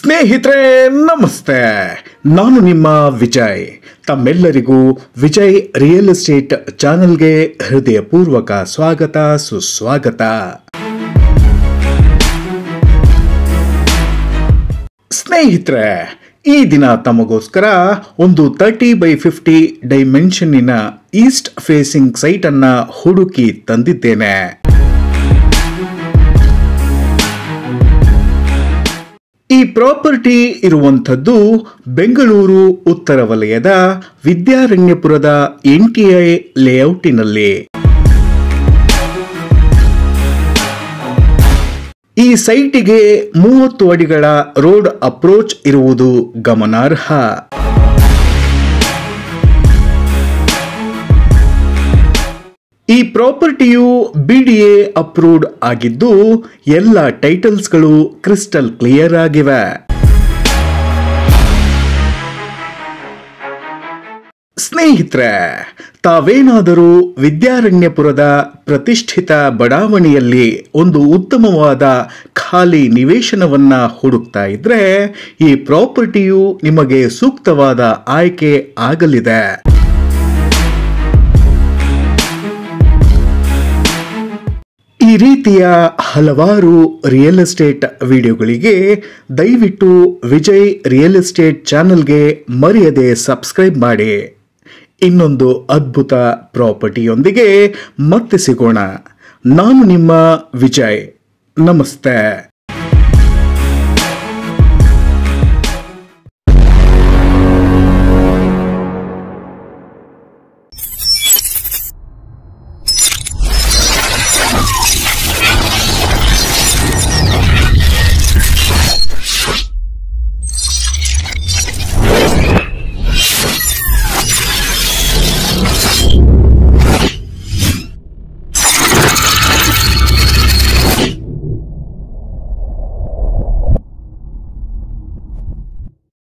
ಸ್ನೇಹಿತರೆ ನಮಸ್ತೆ ನಾನು ನಿಮ್ಮ ವಿಜಯ್ ತಮ್ಮೆಲ್ಲರಿಗೂ ವಿಜಯ್ ರಿಯಲ್ ಎಸ್ಟೇಟ್ ಚಾನೆಲ್ಗೆ ಹೃದಯಪೂರ್ವಕ ಸ್ವಾಗತ ಸುಸ್ವಾಗತ ಸ್ನೇಹಿತರೆ ಈ ದಿನ ತಮಗೋಸ್ಕರ ಒಂದು ತರ್ಟಿ ಬೈ ಫಿಫ್ಟಿ ಡೈಮೆನ್ಷನ್ನಿನ ಈಸ್ಟ್ ಫೇಸಿಂಗ್ ಸೈಟ್ ಅನ್ನ ಹುಡುಕಿ ತಂದಿದ್ದೇನೆ ಈ ಪ್ರಾಪರ್ಟಿ ಇರುವಂಥದ್ದು ಬೆಂಗಳೂರು ಉತ್ತರ ವಲಯದ ವಿದ್ಯಾರಣ್ಯಪುರದ ಎನ್ಟಿಐ ಲೇಔಟಿನಲ್ಲಿ ಈ ಸೈಟಿಗೆ ಮೂವತ್ತು ಅಡಿಗಳ ರೋಡ್ ಅಪ್ರೋಚ್ ಇರುವುದು ಗಮನಾರ್ಹ ಈ ಪ್ರಾಪರ್ಟಿಯು ಬಿಡಿಎ ಅಪ್ರೂವ್ಡ್ ಆಗಿದ್ದು ಎಲ್ಲ ಟೈಟಲ್ಸ್ಗಳು ಕ್ರಿಸ್ಟಲ್ ಕ್ಲಿಯರ್ ಆಗಿವೆ ಸ್ನೇಹಿತರೆ ತಾವೇನಾದರೂ ವಿದ್ಯಾರಣ್ಯಪುರದ ಪ್ರತಿಷ್ಠಿತ ಬಡಾವಣೆಯಲ್ಲಿ ಒಂದು ಉತ್ತಮವಾದ ಖಾಲಿ ನಿವೇಶನವನ್ನ ಹುಡುಕ್ತಾ ಇದ್ರೆ ಈ ಪ್ರಾಪರ್ಟಿಯು ನಿಮಗೆ ಸೂಕ್ತವಾದ ಆಯ್ಕೆ ಆಗಲಿದೆ ಈ ರೀತಿಯ ಹಲವಾರು ರಿಯಲ್ ಎಸ್ಟೇಟ್ ವಿಡಿಯೋಗಳಿಗೆ ದಯವಿಟ್ಟು ವಿಜಯ್ ರಿಯಲ್ ಎಸ್ಟೇಟ್ ಚಾನೆಲ್ಗೆ ಮರೆಯದೆ ಸಬ್ಸ್ಕ್ರೈಬ್ ಮಾಡಿ ಇನ್ನೊಂದು ಅದ್ಭುತ ಪ್ರಾಪರ್ಟಿಯೊಂದಿಗೆ ಮತ್ತೆ ಸಿಗೋಣ ನಾನು ನಿಮ್ಮ ವಿಜಯ್ ನಮಸ್ತೆ